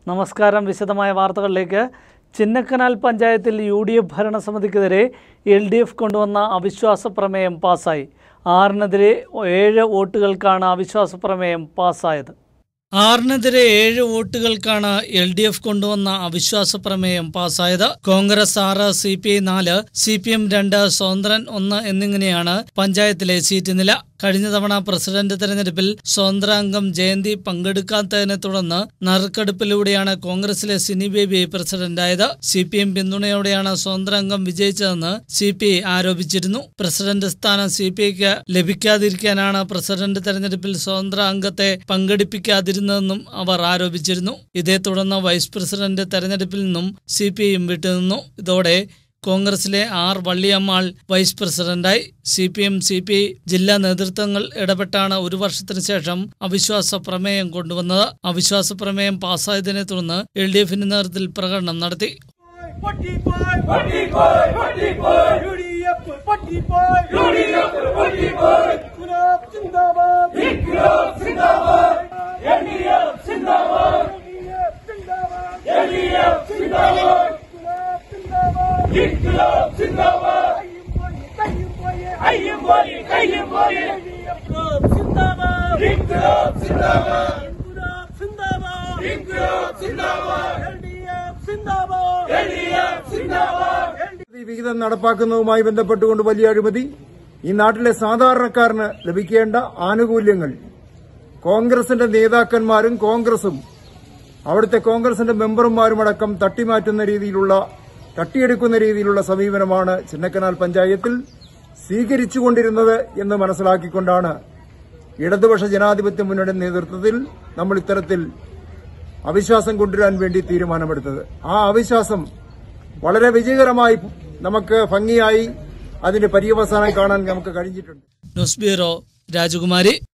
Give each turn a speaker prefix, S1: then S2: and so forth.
S1: നമസ്കാരം വിശദമായ വാർത്തകളിലേക്ക് ചിന്നക്കനാൽ പഞ്ചായത്തിൽ യു ഡി എഫ് ഭരണസമിതിക്കെതിരെ എൽ ഡി എഫ് കൊണ്ടുവന്ന അവിശ്വാസ പ്രമേയം പാസ്സായി ആറിനെതിരെ ഏഴ് വോട്ടുകൾക്കാണ് അവിശ്വാസ പ്രമേയം പാസ്സായത് ആറിനെതിരെ ഏഴ് വോട്ടുകൾക്കാണ് എൽ ഡി എഫ് കൊണ്ടുവന്ന അവിശ്വാസ പ്രമേയം പാസ്സായത് കോൺഗ്രസ് ആറ് സി പി ഐ നാല് സി പി എം രണ്ട് സ്വതന്ത്രൻ ഒന്ന് എന്നിങ്ങനെയാണ് പഞ്ചായത്തിലെ സീറ്റ് നില കഴിഞ്ഞ തവണ പ്രസിഡന്റ് തെരഞ്ഞെടുപ്പിൽ സ്വതന്ത്ര അംഗം ജയന്തി പങ്കെടുക്കാത്തതിനെ തുടർന്ന് നറുക്കെടുപ്പിലൂടെയാണ് കോൺഗ്രസിലെ സിനി ബേബി പ്രസിഡന്റായത് സി പി എം പിന്തുണയോടെയാണ് സ്വതന്ത്ര അംഗം വിജയിച്ചതെന്ന് സി പി ഐ ആരോപിച്ചിരുന്നു പ്രസിഡന്റ് സ്ഥാനം സി പി ഐക്ക് ലഭിക്കാതിരിക്കാനാണ് പ്രസിഡന്റ് തെരഞ്ഞെടുപ്പിൽ സ്വതന്ത്ര അംഗത്തെ പങ്കെടുപ്പിക്കാതിരുന്നതെന്നും അവർ ആരോപിച്ചിരുന്നു ഇതേ തുടർന്ന് വൈസ് പ്രസിഡന്റ് തെരഞ്ഞെടുപ്പിൽ നിന്നും സി പി ഐയും വിട്ടുനിന്നു ഇതോടെ കോൺഗ്രസിലെ ആർ വള്ളിയമ്മാൾ വൈസ് പ്രസിഡന്റായി C P M C P I ജില്ലാ നേതൃത്വങ്ങൾ ഇടപെട്ടാണ് ഒരു വർഷത്തിന് ശേഷം അവിശ്വാസ പ്രമേയം കൊണ്ടുവന്നത് അവിശ്വാസ പ്രമേയം പാസ്സായതിനെ തുടർന്ന് എൽ ഡി എഫിന്റെ നേതൃത്വത്തിൽ പ്രകടനം നടത്തി
S2: പൊട്ടിപ്പോയ് പൊട്ടിപ്പോയ് പൊട്ടിപ്പോയ് യുഡിഎഫ് പൊട്ടിപ്പോയ് യുഡിഎഫ് പൊട്ടിപ്പോയ് ഇൻകുലാബ് സിന്ദാബാദ് ഇൻകുലാബ് സിന്ദാബാദ് എൽഡിഎഫ് സിന്ദാബാദ് എൽഡിഎഫ് സിന്ദാബാദ് എൽഡിഎഫ് സിന്ദാബാദ് ഇൻകുലാബ് സിന്ദാബാദ് കയ്യും പോയി കയ്യും പോയി എൽഡിഎഫ് സിന്ദാബാദ് ഇൻകുലാബ് സിന്ദാബാദ് ഇൻകുലാബ് സിന്ദാബാദ് ഇൻകുലാബ് സിന്ദാബാദ് എൽഡിഎഫ് സിന്ദാബാദ് എൽഡിഎഫ് സിന്ദാബാദ്
S3: ഈ വിഹിതം നടപ്പാക്കുന്നതുമായി ബന്ധപ്പെട്ടുകൊണ്ട് വലിയ അഴിമതി ഈ നാട്ടിലെ സാധാരണക്കാരന് ലഭിക്കേണ്ട ആനുകൂല്യങ്ങൾ കോൺഗ്രസിന്റെ നേതാക്കന്മാരും കോൺഗ്രസും അവിടുത്തെ കോൺഗ്രസിന്റെ മെമ്പർമാരുമടക്കം തട്ടിമാറ്റുന്ന രീതിയിലുള്ള തട്ടിയെടുക്കുന്ന രീതിയിലുള്ള സമീപനമാണ് ചിന്നക്കനാൽ പഞ്ചായത്തിൽ സ്വീകരിച്ചുകൊണ്ടിരുന്നത് എന്ന് മനസ്സിലാക്കിക്കൊണ്ടാണ് ഇടതുപക്ഷ ജനാധിപത്യ മുന്നണി നേതൃത്വത്തിൽ നമ്മൾ ഇത്തരത്തിൽ അവിശ്വാസം കൊണ്ടുവരാൻ വേണ്ടി തീരുമാനമെടുത്തത് ആ അവിശ്വാസം വളരെ വിജയകരമായി നമുക്ക് ഭംഗിയായി അതിന്റെ പര്യവസാനം കാണാൻ നമുക്ക് കഴിഞ്ഞിട്ടുണ്ട്
S1: ന്യൂസ് ബ്യൂറോ രാജകുമാരി